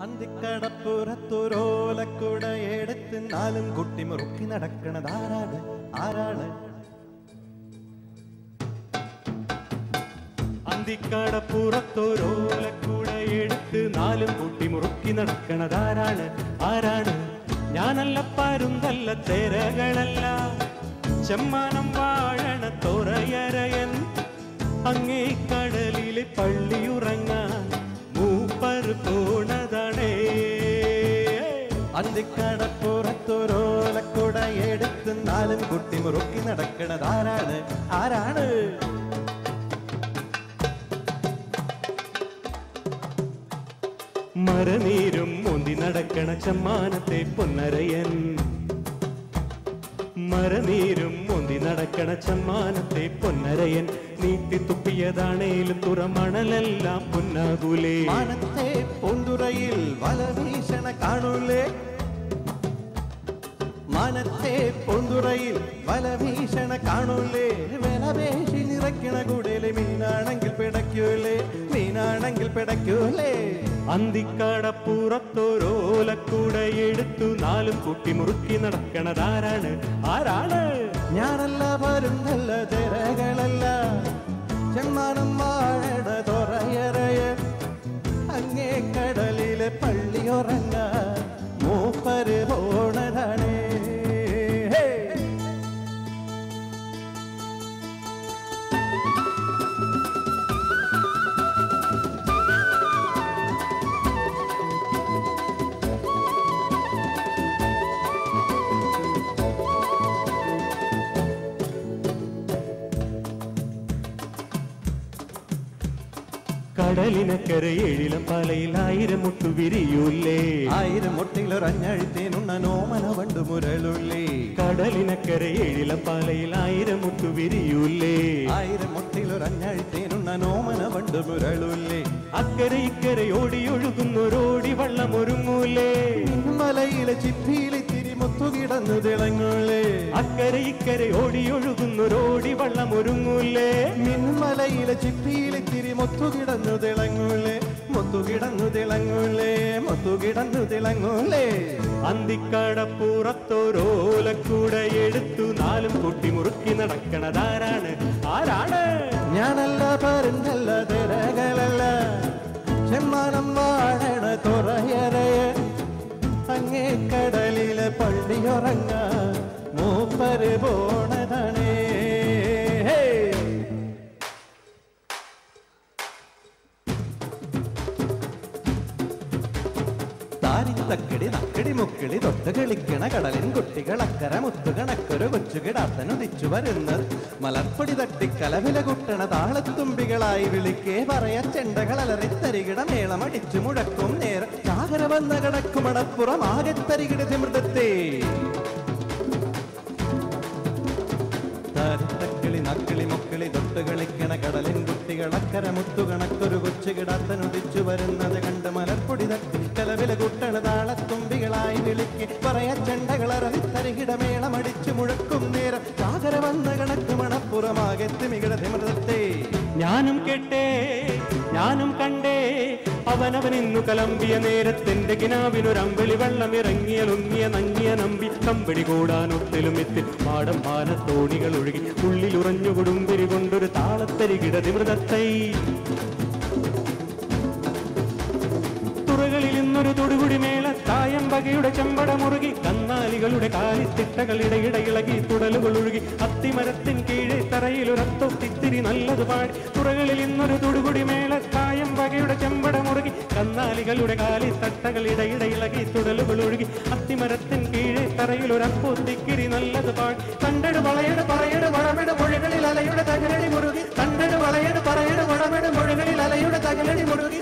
അന്തിക്കടപ്പുറത്തൊരോലക്കുട എടുത്ത് നാലും കുട്ടി മുറുക്കി നടക്കണത് ആരാണ് ആരാണ് അന്തിക്കടപ്പുറത്തൊരോലക്കൂട എടുത്ത് നാലും കൂട്ടി മുറുക്കി നടക്കണതാരാണ് ആരാണ് ഞാനല്ല പരുന്തല്ല തെരകളല്ല ചെമ്മാനം വാഴണ തൊറയരയൻ അങ്ങേ കടലിലെ പള്ളിയുറങ്ങാൻ മൂപ്പർ പോണതാണേ അന്തിക്കടപ്പുറത്തൊരോലക്കുട എടുത്ത് നാലും കുട്ടി മുറുക്കി നടക്കണത് ആരാണ് ആരാണ് മരനീരും മുന്തി നടക്കണ ചമ്മാനത്തെ പൊന്നരയൻ മരനീരും മുന്തി നടക്കണ ചമ്മാനത്തെ പൊന്നരയൻ നീട്ടി തുപ്പിയതാണേലും തുറമണലെല്ലാം പൊന്നാകൂലേ മാനത്തെ പൂന്തുറയിൽ വല വീശണ കാണൂലേ മാനത്തെ പൂന്തുറയിൽ വല വീശണ കാണൂലേ വില വേശി നിറയ്ക്കണ കൂടേലെ മീനാണെങ്കിൽ പിടയ്ക്കൂലേ മീനാണെങ്കിൽ പിടയ്ക്കൂലേ അന്തിക്കടപ്പുറത്തോരോലക്കൂടെ എടുത്തു നാലും കുട്ടി മുറുക്കി നടക്കണതാരാണ് ആരാണ് ഞാനല്ല പരുന്നല്ല തിരകളല്ല ചെമ്മാനം വാഴട തുറയറയ അങ്ങേ കടലിലെ പള്ളിയുറങ്ങ മൂപ്പര് പോണതാണേ ഹേ കടലിനക്കര ഏഴിലം പലയിൽ ആയിരം മുട്ടു വിരിയൂലേ ആയിരം മുട്ടിലൊരഞ്ഞഴുത്തേനുണ്ണ നോമന വണ്ടു മുരളുള്ളേ കടലിനക്കര ഏഴിലം പലയിൽ ആയിരം മുട്ടു വിരിയൂലേ ആയിരം മുട്ടിലൊരഞ്ഞഴുത്തേനുണ്ണ നോമന വണ്ടു മുരളുള്ളേ അക്കരെ ഇക്കരെ ഓടി ഒഴുകുന്നൊരോടി വള്ളം ഒരുങ്ങൂലേ മലയിലെ ചിപ്പിയിലെ തിരി മുത്തുകിടന്നു തിളങ്ങുള്ളേ അക്കരെ ഇക്കരെ ഓടി ഒഴുകുന്നൊരോടി വള്ളം ഒരുങ്ങൂലേ മിൻമലയിലെ ചിപ്പിയിലെ തിരി മുത്തുകിടന്നു തിളങ്ങുള്ളേ മുത്തുകിടന്നു തിളങ്ങുള്ളേ മുത്തുകിടന്നു തിളങ്ങുള്ളേ അന്തിക്കടപ്പുറത്തോരോലക്കൂടെ എടുത്തു നാലും കുട്ടി മുറുക്കി നടക്കണതാരാണ് ആരാണ് ഞാനല്ല പരുന്നല്ല തിരകളല്ല ചെമ്മാനം വാഴണ തുറയറയ അങ്ങേ കടലിലെ പള്ളിയുറങ്ങ മൂപ്പര് പോണതാണേ ഹേ താരിത്തക്കടി നക്കടി മുക്കിളി തൊട്ട് കളിക്കണ കടലിൻ കുട്ടികൾ അക്കര മുത്തുകണക്കൊരു കൊച്ചുകിടാത്തനുദിച്ചു വരുന്നത് മലർപ്പൊടി തട്ടി കലവില കുട്ടണ താളത്തുമ്പികളായി വിളിക്കേ പറയ ചെണ്ടകൾ അലറിത്തരികിട മേളമടിച്ചു മുഴക്കും നേരം ചാകര വന്ന കടക്കുമടപ്പുറം ആകെത്തരികിട തിമൃതത്തെ താരിത്തക്കിളി നക്കിളി മുക്കിളി തൊട്ട് കളിക്കണ കടലിൻ കുട്ടികൾ അക്കര മുത്തുകണക്കൊരു കൊച്ചുകിടാത്തനുദിച്ചു വരുന്നത് കണ്ട് മലർപ്പൊടി തട്ടി കലവില കുട്ടണ താളത്തുമ്പികളായി വിളിക്ക് പറയ ചെണ്ടകളറിത്തരികിട മേളമടിച്ചു മുഴക്കും നേരം ചാകര വന്ന കണക്ക് മണപ്പുറമാകെ തിമികിട തിമൃതത്തെ ഞാനും കേട്ടേ ഞാനും കണ്ടേ അവനവൻ ഇന്നു കലമ്പിയ നേരത്തിന്റെ കിനാവിനൊരമ്പളി വെള്ളം ഇറങ്ങിയലൊങ്ങിയ നങ്ങിയ നമ്പി കമ്പടി കൂടാനൊട്ടിലും എത്തി പാടം പാനത്തോണികൾ ഒഴുകി ഉള്ളിലുറഞ്ഞു കൊടുമ്പിരി കൊണ്ടൊരു താളത്തരികിട നിമൃതത്തൈ തുറകളിൽ ഇന്നൊരു തൊടുകുടി മേള തായം വകയുടെ ചെമ്പട മുറുകി കന്നാലികളുടെ കാലിത്തിട്ടകളുടെ ഇടയിളകി തുടലുകൾ ഒഴുകി അത്തിമരത്തിൻ കീഴെ തറയിൽ ഒരത്തൊത്തിത്തിരി നല്ലത് പാടി തുറകളിൽ ഇന്നൊരു തൊടുകുടി മേള തായം വകയുടെ ചെമ്പട മുറുകി കന്നാലികളുടെ കാലിത്തട്ടകളുടെ ഇടയിളകി തുടലുകൾ ഒഴുകി അത്തിമരത്തിൻ കീഴെ തറയിൽ ഒരത്തൊത്തിക്കിരി നല്ലത് പാടി തണ്ടട് വളയട് പറയട് വളമെട് മൊഴികളിൽ അലയുടെ തകലടി മുറുകി തണ്ടട് വളയട് പറയട് വളമെട് മൊഴികളിൽ അലയുടെ തകലടി മുറുകി